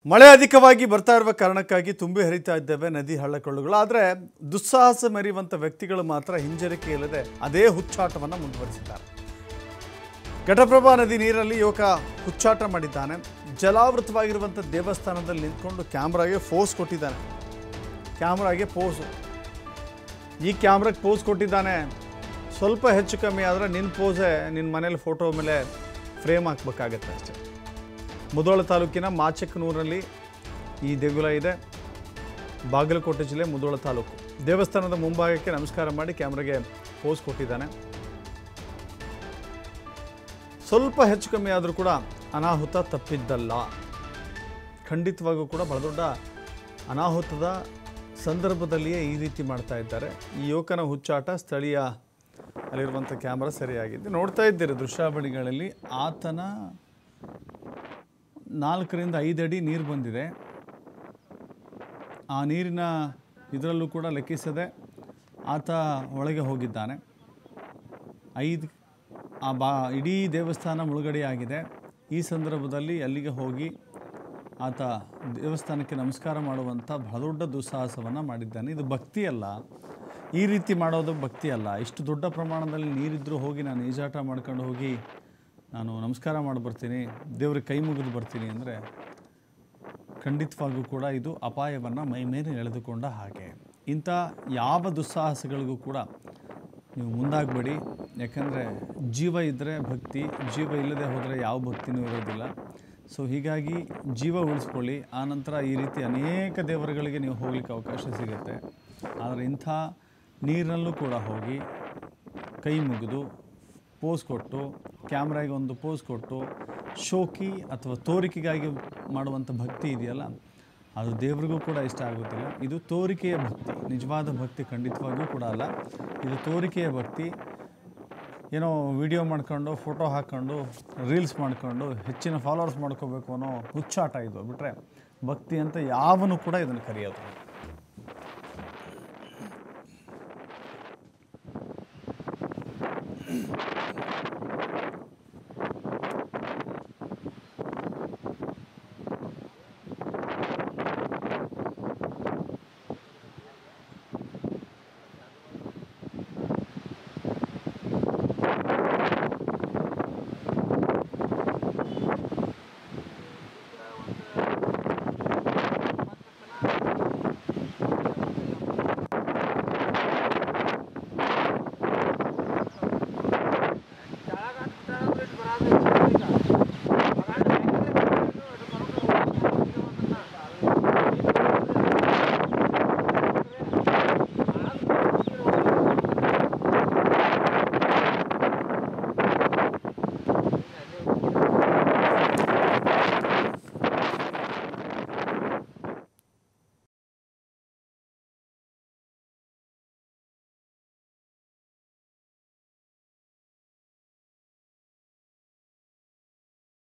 ಮಳೆ ಅಧಿಕವಾಗಿ ಬರ್ತಾ ಇರುವ ಕಾರಣಕ್ಕಾಗಿ ತುಂಬಿ ಹರಿತಾ ಇದ್ದೇವೆ ನದಿ ಹಳ್ಳಕೊಳ್ಳುಗಳು ಆದರೆ ದುಸ್ಸಾಹಸ ಮೆರೆಯುವಂಥ ವ್ಯಕ್ತಿಗಳು ಮಾತ್ರ ಹಿಂಜರಿಕೆ ಇಲ್ಲದೆ ಅದೇ ಹುಚ್ಚಾಟವನ್ನು ಮುಂದುವರಿಸಿದ್ದಾರೆ ಘಟಪ್ರಭಾ ನದಿ ನೀರಲ್ಲಿ ಯುವಕ ಹುಚ್ಚಾಟ ಮಾಡಿದ್ದಾನೆ ಜಲಾವೃತವಾಗಿರುವಂಥ ದೇವಸ್ಥಾನದಲ್ಲಿ ನಿಂತ್ಕೊಂಡು ಕ್ಯಾಮ್ರಾಗೆ ಫೋಸ್ ಕೊಟ್ಟಿದ್ದಾನೆ ಕ್ಯಾಮ್ರಾಗೆ ಪೋಸು ಈ ಕ್ಯಾಮ್ರಾಗೆ ಪೋಸ್ ಕೊಟ್ಟಿದ್ದಾನೆ ಸ್ವಲ್ಪ ಹೆಚ್ಚು ಕಮ್ಮಿ ಆದರೆ ನಿನ್ನ ಪೋಸೆ ನಿನ್ನ ಮನೇಲಿ ಫೋಟೋ ಮೇಲೆ ಫ್ರೇಮ್ ಹಾಕ್ಬೇಕಾಗತ್ತೆ ಅಷ್ಟೇ ಮುಧೋಳ ತಾಲೂಕಿನ ಮಾಚಕ್ಕನೂರಲ್ಲಿ ಈ ದೇಗುಲ ಇದೆ ಬಾಗಲಕೋಟೆ ಜಿಲ್ಲೆ ಮುಧೋಳ ತಾಲೂಕು ದೇವಸ್ಥಾನದ ಮುಂಭಾಗಕ್ಕೆ ನಮಸ್ಕಾರ ಮಾಡಿ ಕ್ಯಾಮ್ರಾಗೆ ಪೋಸ್ ಕೊಟ್ಟಿದ್ದಾನೆ ಸ್ವಲ್ಪ ಹೆಚ್ಚು ಕಮ್ಮಿ ಆದರೂ ಕೂಡ ಅನಾಹುತ ತಪ್ಪಿದ್ದಲ್ಲ ಖಂಡಿತವಾಗೂ ಕೂಡ ಬಹಳ ದೊಡ್ಡ ಅನಾಹುತದ ಸಂದರ್ಭದಲ್ಲಿಯೇ ಈ ರೀತಿ ಮಾಡ್ತಾ ಇದ್ದಾರೆ ಈ ಯುವಕನ ಹುಚ್ಚಾಟ ಸ್ಥಳೀಯ ಅಲ್ಲಿರುವಂಥ ಕ್ಯಾಮ್ರಾ ಸರಿಯಾಗಿದೆ ನೋಡ್ತಾ ಇದ್ದೀರಿ ದೃಶ್ಯಾವಳಿಗಳಲ್ಲಿ ಆತನ ನಾಲ್ಕರಿಂದ ಐದು ಅಡಿ ನೀರು ಬಂದಿದೆ ಆ ನೀರಿನ ಇದರಲ್ಲೂ ಕೂಡ ಲೆಕ್ಕಿಸದೆ ಆತ ಒಳಗೆ ಹೋಗಿದ್ದಾನೆ ಐದು ಆ ಬಾ ಇಡೀ ದೇವಸ್ಥಾನ ಮುಳುಗಡೆಯಾಗಿದೆ ಈ ಸಂದರ್ಭದಲ್ಲಿ ಅಲ್ಲಿಗೆ ಹೋಗಿ ಆತ ದೇವಸ್ಥಾನಕ್ಕೆ ನಮಸ್ಕಾರ ಮಾಡುವಂಥ ಬಹಳ ದೊಡ್ಡ ದುಸ್ಸಾಹಸವನ್ನು ಮಾಡಿದ್ದಾನೆ ಇದು ಭಕ್ತಿ ಅಲ್ಲ ಈ ರೀತಿ ಮಾಡೋದು ಭಕ್ತಿ ಅಲ್ಲ ಇಷ್ಟು ದೊಡ್ಡ ಪ್ರಮಾಣದಲ್ಲಿ ನೀರಿದ್ದರೂ ಹೋಗಿ ನಾನು ಈಜಾಟ ಮಾಡ್ಕೊಂಡು ಹೋಗಿ ನಾನು ನಮಸ್ಕಾರ ಮಾಡಿ ಬರ್ತೀನಿ ದೇವ್ರಿಗೆ ಕೈ ಮುಗಿದು ಬರ್ತೀನಿ ಅಂದರೆ ಖಂಡಿತವಾಗೂ ಕೂಡ ಇದು ಅಪಾಯವನ್ನು ಮೈ ಮೇಲೆ ಎಳೆದುಕೊಂಡ ಹಾಗೆ ಇಂಥ ಯಾವ ದುಸ್ಸಾಹಸಗಳಿಗೂ ಕೂಡ ನೀವು ಮುಂದಾಗಬೇಡಿ ಯಾಕಂದರೆ ಜೀವ ಇದ್ದರೆ ಭಕ್ತಿ ಜೀವ ಇಲ್ಲದೆ ಹೋದರೆ ಯಾವ ಭಕ್ತಿನೂ ಇರೋದಿಲ್ಲ ಸೊ ಹೀಗಾಗಿ ಜೀವ ಉಳಿಸ್ಕೊಳ್ಳಿ ಆನಂತರ ಈ ರೀತಿ ಅನೇಕ ದೇವರುಗಳಿಗೆ ನೀವು ಹೋಗ್ಲಿಕ್ಕೆ ಅವಕಾಶ ಸಿಗುತ್ತೆ ಆದರೆ ಇಂಥ ನೀರಿನಲ್ಲೂ ಕೂಡ ಹೋಗಿ ಕೈ ಮುಗಿದು ಪೋಸ್ ಕೊಟ್ಟು ಕ್ಯಾಮ್ರಾಗೆ ಒಂದು ಪೋಸ್ ಕೊಟ್ಟು ಶೋಕಿ ಅಥವಾ ತೋರಿಕೆಗಾಗಿ ಮಾಡುವಂಥ ಭಕ್ತಿ ಇದೆಯಲ್ಲ ಅದು ದೇವರಿಗೂ ಕೂಡ ಇಷ್ಟ ಆಗೋದಿಲ್ಲ ಇದು ತೋರಿಕೆಯ ಭಕ್ತಿ ನಿಜವಾದ ಭಕ್ತಿ ಖಂಡಿತವಾಗಿಯೂ ಕೂಡ ಅಲ್ಲ ಇದು ತೋರಿಕೆಯ ಭಕ್ತಿ ಏನೋ ವಿಡಿಯೋ ಮಾಡ್ಕೊಂಡು ಫೋಟೋ ಹಾಕ್ಕೊಂಡು ರೀಲ್ಸ್ ಮಾಡ್ಕೊಂಡು ಹೆಚ್ಚಿನ ಫಾಲೋವರ್ಸ್ ಮಾಡ್ಕೋಬೇಕು ಅನ್ನೋ ಹುಚ್ಚಾಟ ಇದು ಬಿಟ್ಟರೆ ಭಕ್ತಿ ಅಂತ ಯಾವನು ಕೂಡ ಇದನ್ನು ಕರೆಯೋದು